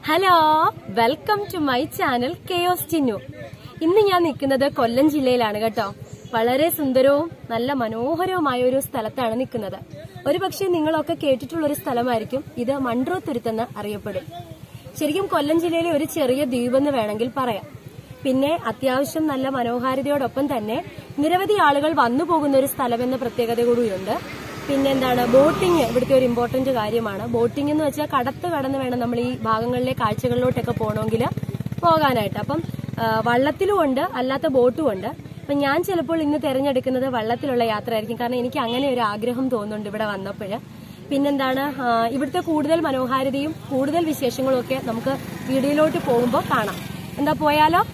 hello welcome to my channel chaos Chinnu ഇന്ന് ഞാൻ നിൽക്കുന്നത് കൊല്ലം ജില്ലയിലാണ് കേട്ടോ വളരെ സുന്ദരവും നല്ല മനോഹരവുമായ ഒരു സ്ഥലത്താണ് നിൽക്കുന്നത് ഒരുപക്ഷെ നിങ്ങളൊക്കെ കേട്ടിട്ടുള്ള ഒരു സ്ഥലമായിരിക്കും ഇത് മൺട്രോത്തുരുത്തെന്ന് അറിയപ്പെടും ശരിക്കും കൊല്ലം ജില്ലയിലെ ഒരു ചെറിയ ദ്വീപെന്ന് വേണമെങ്കിൽ പറയാം പിന്നെ അത്യാവശ്യം നല്ല മനോഹാരിതയോടൊപ്പം തന്നെ നിരവധി ആളുകൾ വന്നു പോകുന്ന ഒരു സ്ഥലമെന്ന പ്രത്യേകത കൂടിയുണ്ട് പിന്നെ എന്താണ് ബോട്ടിംഗ് ഇവിടുത്തെ ഒരു ഇമ്പോർട്ടന്റ് കാര്യമാണ് ബോട്ടിംഗ് എന്ന് വെച്ചാൽ കടത്ത് കടന്ന് വേണം നമ്മൾ ഈ ഭാഗങ്ങളിലെ കാഴ്ചകളിലോട്ടൊക്കെ പോകണമെങ്കിൽ പോകാനായിട്ട് അപ്പം ആ, വള്ളത്തിലും ഉണ്ട് അല്ലാത്ത ബോട്ടും ഉണ്ട് അപ്പൊ ഞാൻ ചിലപ്പോൾ ഇന്ന് തിരഞ്ഞെടുക്കുന്നത് വള്ളത്തിലുള്ള യാത്രയായിരിക്കും കാരണം എനിക്ക് അങ്ങനെ ഒരു ആഗ്രഹം തോന്നുന്നുണ്ട് ഇവിടെ വന്നപ്പോൾ പിന്നെന്താണ് ആ, ഇവിടുത്തെ കൂടുതൽ മനോഹാരിതയും കൂടുതൽ വിശേഷങ്ങളും ഒക്കെ നമുക്ക് വീഡിയോയിലോട്ട് പോകുമ്പോൾ കാണാം എന്താ പോയാലോ